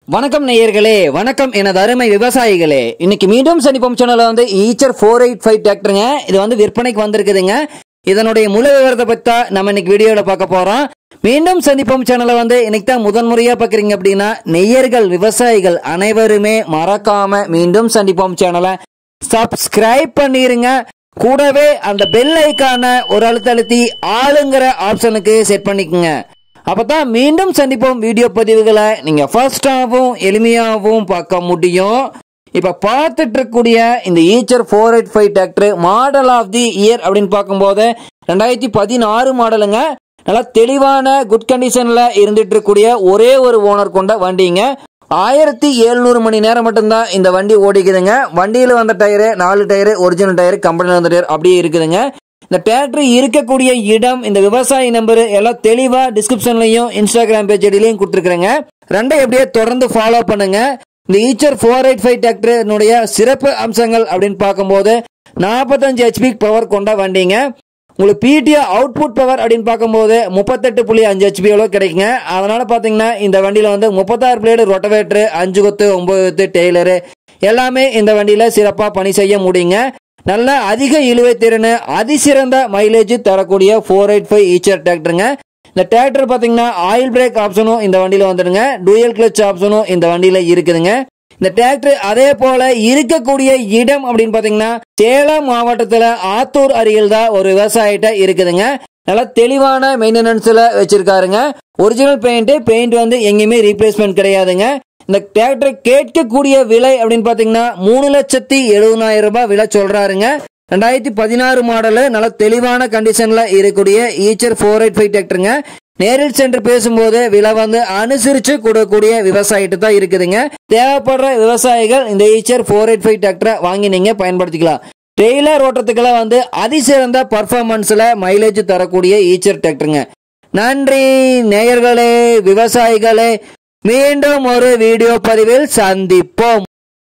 வணக்கம் நேயர்களே வணக்கம் எனது அருமை விவசாயிகளே இன்னைக்கு மீண்டும் சனிப்பம் சேனல்ல வந்து ஈச்சர் ஃபோர் எயிட் ஃபைவ் டிராக்டருங்க இது வந்து விற்பனைக்கு வந்திருக்குதுங்க இதனுடைய முழு விவரத்தை பத்தி தான் நம்ம இன்னைக்கு வீடியோல பார்க்க போறோம் மீண்டும் சந்திப்போம் சேனலை வந்து இன்னைக்கு தான் முதன்முறையா பாக்குறீங்க அப்படின்னா நெய்யர்கள் விவசாயிகள் அனைவருமே மறக்காம மீண்டும் சந்திப்போம் சேனலை சப்ஸ்கிரைப் பண்ணிருங்க கூடவே அந்த பெல் ஐக்கான ஒரு அழுத்த அழுத்தி ஆளுங்கிற ஆப்ஷனுக்கு செட் பண்ணிக்கோங்க அப்பதான் மீண்டும் சந்திப்போம் வீடியோ பதிவுகளை நீங்க ஃபர்ஸ்டாகவும் எளிமையாகவும் பார்க்க முடியும் இப்ப பார்த்துட்டு இருக்கக்கூடிய இந்த Eicher four eight five tractor model of the year அப்படின்னு பார்க்கும்போது ரெண்டாயிரத்தி பதினாறு மாடலுங்க நல்லா தெளிவான குட் கண்டிஷன்ல இருந்துட்டு இருக்கக்கூடிய ஒரே ஒரு ஓனர் கொண்ட வண்டிங்க ஆயிரத்தி எழுநூறு மணி நேரம் மட்டும்தான் இந்த வண்டி ஓடிக்குதுங்க வண்டியில் வந்த டயரு நாலு டயரு ஒரிஜினல் டயர் கம்பெனியில் வந்த டயர் அப்படியே இருக்குதுங்க இந்த டிராக்டர் இருக்கக்கூடிய இடம் இந்த விவசாயி நம்பர் எல்லாம் தெளிவா டிஸ்கிரிப்ஷன்லையும் இன்ஸ்டாகிராம் பேஜ் ஐடியிலையும் கொடுத்துருக்குறேங்க ரெண்டை எப்படியே தொடர்ந்து ஃபாலோ பண்ணுங்க இந்த ஈச்சர் ஃபோர் எயிட் ஃபைவ் டிராக்டரினுடைய சிறப்பு அம்சங்கள் அப்படின்னு பார்க்கும்போது நாற்பத்தஞ்சு ஹெச்பி பவர் கொண்ட வண்டிங்க உங்களுக்கு பிடிஓ அவுட்புட் பவர் அப்படின்னு பார்க்கும்போது முப்பத்தெட்டு புள்ளி அஞ்சு ஹெச்பி அளவு கிடைக்குங்க அதனால பார்த்தீங்கன்னா இந்த வண்டியில் வந்து முப்பத்தாறு பிளேடு ரொட்டவேட்ரு அஞ்சு கொத்து ஒன்பது கொத்து டெய்லரு எல்லாமே இந்த வண்டியில் சிறப்பாக பணி செய்ய முடியுங்க நல்ல அதிக இழுவை திறன் அதிசிறந்த மைலேஜ் தரக்கூடிய ஃபோர் எயிட் ஃபைவ் ஈச்சர் டிராக்டருங்க இந்த டிராக்டர் பார்த்தீங்கன்னா ஆயில் பிரேக் ஆப்ஷனும் இந்த வண்டியில் வந்துடுங்க டூயல் கிளச் ஆப்ஷனும் இந்த வண்டியில் இருக்குதுங்க இந்த டிராக்டர் அதே போல இருக்கக்கூடிய இடம் அப்படின்னு பாத்தீங்கன்னா சேலம் மாவட்டத்துல ஆத்தூர் அருகில் தான் ஒரு விவசாயிட்ட இருக்குதுங்க நல்லா தெளிவான மெயின்டெனன்ஸ்ல வச்சிருக்காருங்க ஒரிஜினல் பெயிண்ட் பெயிண்ட் வந்து எங்கேயுமே ரீப்ளேஸ்மெண்ட் கிடையாதுங்க இந்த டிராக்டர் கேட்கக்கூடிய விலை அப்படின்னு பாத்தீங்கன்னா மூணு லட்சத்தி எழுபதாயிரம் ரூபாய் விலை சொல்றாருங்க ரெண்டாயிரத்தி பதினாறு மாடலு நல்ல தெளிவான கண்டிஷன்ல இருக்கக்கூடிய ஈச்சர் ஃபோர் எயிட் ஃபைவ் டிராக்டருங்க நேரில் சென்று பேசும்போது விலை வந்து அனுசரிச்சு கொடுக்கக்கூடிய விவசாயிட்டு தான் இருக்குதுங்க தேவைப்படுற விவசாயிகள் இந்த ஈச்சர் ஃபோர் எயிட் ஃபைவ் டிராக்டரை வாங்கி நீங்க பயன்படுத்திக்கலாம் டெய்லர் ஓட்டத்துக்கெல்லாம் வந்து அதிசிறந்த பர்ஃபார்மன்ஸ்ல மைலேஜ் தரக்கூடிய ஈச்சர் டிராக்டருங்க நன்றி நேயர்களே விவசாயிகளே மீண்டும் ஒரு வீடியோ பதிவில் சந்திப்போம்